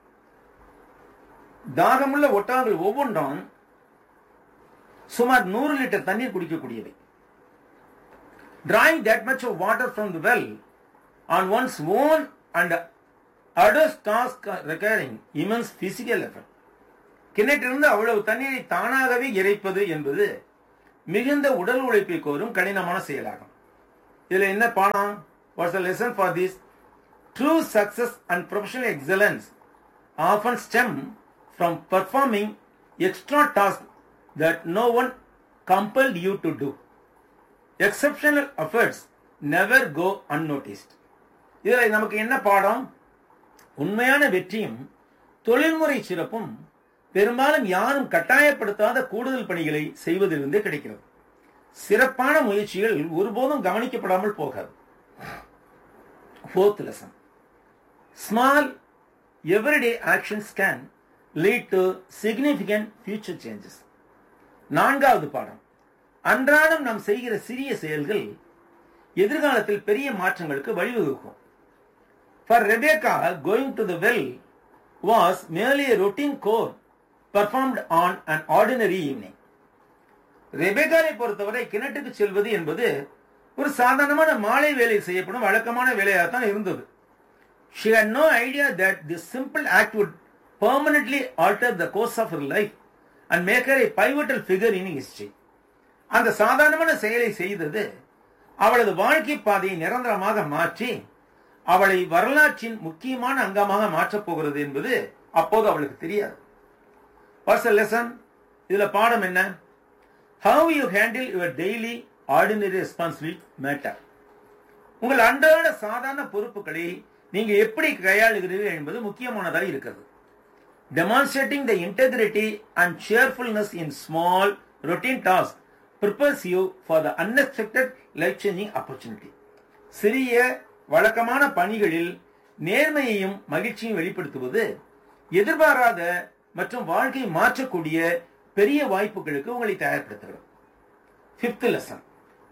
தாகமுள்ள ஒட்டகங்கள் ஒவ்வொன்றும் சுமார் நூறு லிட்டர் தண்ணீர் குடிக்கக்கூடியவை drawing that much of water from the well on one's own and others task requiring immense physical effort கிணற்றிலிருந்து அவ்வளவு தண்ணீரை தானாகவே இறைப்பது என்பது மிகுந்த உடல் உழைப்பை கோரும் கடினமான செயலாகும் இதுல என்ன பாடம் what's the lesson for this true success and professional excellence often stem from performing extra task that no one compelled you to do exceptional efforts never go unnoticed இதில் நமக்கு என்ன பாடம் உண்மையான வெற்றியும் தொழில்முறை சிறப்பும் பெரும்பாலும் யாரும் கட்டாயப்படுத்தாத கூடுதல் பணிகளை செய்வதிலிருந்து கிடைக்கிறது சிறப்பான முயற்சிகள் ஒருபோதும் கவனிக்கப்படாமல் போகாது fourth lesson small everyday actions can lead to significant future changes நான்காவது பாடம் அன்றாடம் நாம் செய்கிற சிறிய செயல்கள் எதிர்காலத்தில் பெரிய மாற்றங்களுக்கு வழிவகுக்கும் for Rebecca going to the well was merely routine chore performed on an ordinary evening ரெபேக்காரை பொறுத்தவரை கிணற்றுக்கு செல்வது என்பது ஒரு சாதாரணமான மாலை வேலை செய்யப்படும் வழக்கமான வேலையாக தான் இருந்தது she had no idea that the simple act would permanently alter the course of her life and make her a pivotal figure in history அந்த சாதாரணமான செயலை செய்தது அவளது வாழ்க்கை பாதையை நிரந்தரமாக மாற்றி அவளை வரலாற்றின் முக்கியமான அங்கமாக மாற்றப் போகிறது என்பது அப்போது அவளுக்கு தெரியாது வாட்ஸ் லெசன் இதுல பாடம் என்ன how you handle your daily ordinary responsibility matter உங்கள் அன்றாட சாதாரண பொறுப்புகளை நீங்க எப்படி கையாளுகிறீர்கள் என்பது முக்கியமானதாக இருக்கிறது demonstrating the integrity and cheerfulness in small routine task prepares you for the unexpected life changing opportunity சிறிய வழக்கமான பணிகளில் நேர்மையையும் மகிழ்ச்சியும் வெளிப்படுத்துவது எதிர்பாராத மற்றும் வாழ்க்கையை மாற்றக்கூடிய பெரிய வாய்ப்புகளுக்கு உங்களை தயார்படுத்துகிறது fifth lesson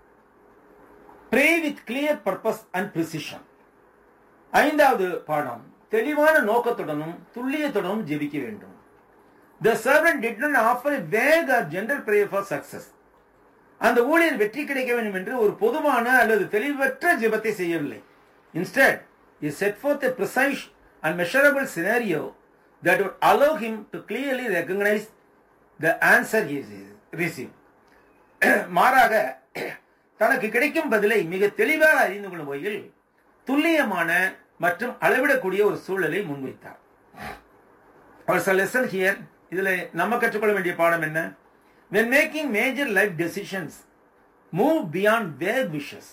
pray with clear purpose and precision ஐந்தாவது பாடம் தெளிவான நோக்கத்துடனும் துல்லியத்துடனும் ஜெபிக்க வேண்டும் the servant did not offer vague or general prayer for success அந்த ஊழியர் வெற்றி கிடைக்க வேண்டும் என்று ஒரு பொதுவான அல்லது தெளிவற்ற ஜெபத்தை செய்யவில்லை instead he set forth a precise and measurable scenario that would allow him to clearly recognize the answer he received மாறாக தனக்கு கிடைக்கும் பதிலை மிக தெளிவாக அறிந்து கொள்ளும் வகையில் துல்லியமான மற்றும் அளவிடக்கூடிய ஒரு சூழலை முன்வைத்தார் அவர் லெசன் ஹியர் இதுல நம்ம கற்றுக்கொள்ள வேண்டிய பாடம் என்ன when making major life decisions move beyond their wishes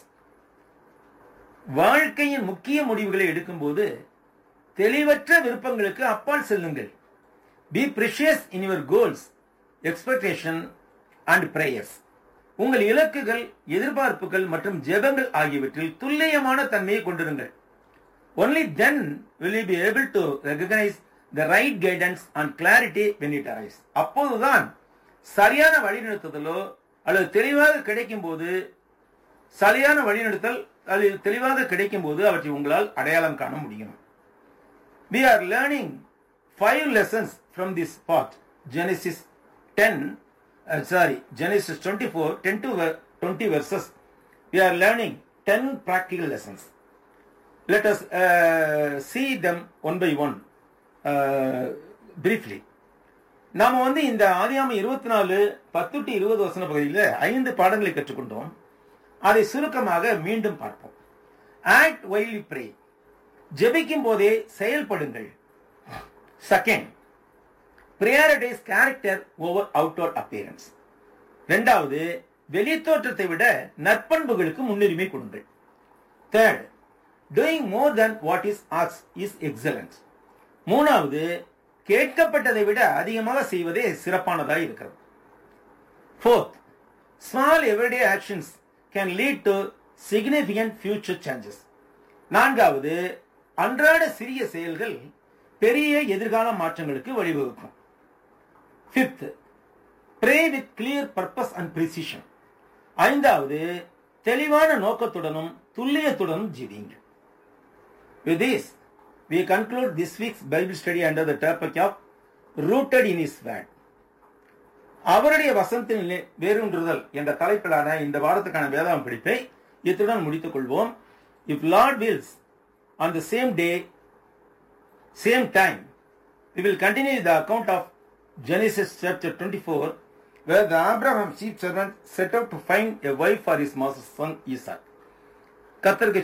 வாழ்க்கையின் முக்கிய முடிவுகளை எடுக்கும்போது தெளிவற்ற விருப்பங்களுக்கு அப்பால் செல்லுங்கள் be precise in your goals expectation and prayers உங்கள் இலக்குகள் எதிர்பார்ப்புகள் மற்றும் ஜெபங்கள் ஆகியவற்றில் துல்லியமான தன்மையை கொண்டிருங்கள் only then will you be able to recognise the right guidance and clarity when it arise அப்போதுதான் சரியான வழிநடத்துதலோ அல்லது தெளிவாக கிடைக்கும் போது சரியான வழிநடத்தல் அது தெளிவாக கிடைக்கும் போது அவற்றை உங்களால் அடையாளம் காண முடியும் we are learning five lessons from this part genesis 10 uh, sorry genesis 24 10 to 20 verses we are learning 10 practical lessons let us uh, see them one by one uh, briefly நாம வந்து இந்த ஆதியாம இருபத்தி நாலு பத்து டு இருபது வசன பகுதியில் ஐந்து பாடங்களை கற்றுக்கொண்டோம் அதை சுருக்கமாக மீண்டும் பார்ப்போம் ஆக்ட் வைலி ப்ரே ஜெபிக்கும் போதே செயல்படுங்கள் second prioritise character over outer appearance ரெண்டாவது வெளித்தோற்றத்தை விட நற்பண்புகளுக்கு முன்னுரிமை கொடுங்கள் third doing more than what is ஆக்ஸ் இஸ் எக்ஸலன்ஸ் மூணாவது கேட்கப்பட்டதை விட அதிகமாக செய்வதே சிறப்பானதாக இருக்கிறது fourth small everyday actions can lead to significant future changes நான்காவது அன்றாட சிறிய செயல்கள் பெரிய எதிர்கால மாற்றங்களுக்கு வழிவகுக்கும் fifth pray with clear purpose and precision ஐந்தாவது தெளிவான நோக்கத்துடனும் துல்லியத்துடனும் ஜீவியுங்கள் With this, we conclude this week's Bible study under the topic of rooted in His word. அவருடைய வசனத்தின் வேரூன்றுதல் என்ற தலைப்பிலான இந்த வாரத்துக்கான வேதாம் படிப்பை இத்துடன் முடித்துக் கொள்வோம் if Lord wills on the same day, same time, we will continue the account of Genesis chapter 24, where the Abraham chief servant set out to find a wife for his master's son Isaac. கத்தருக்கு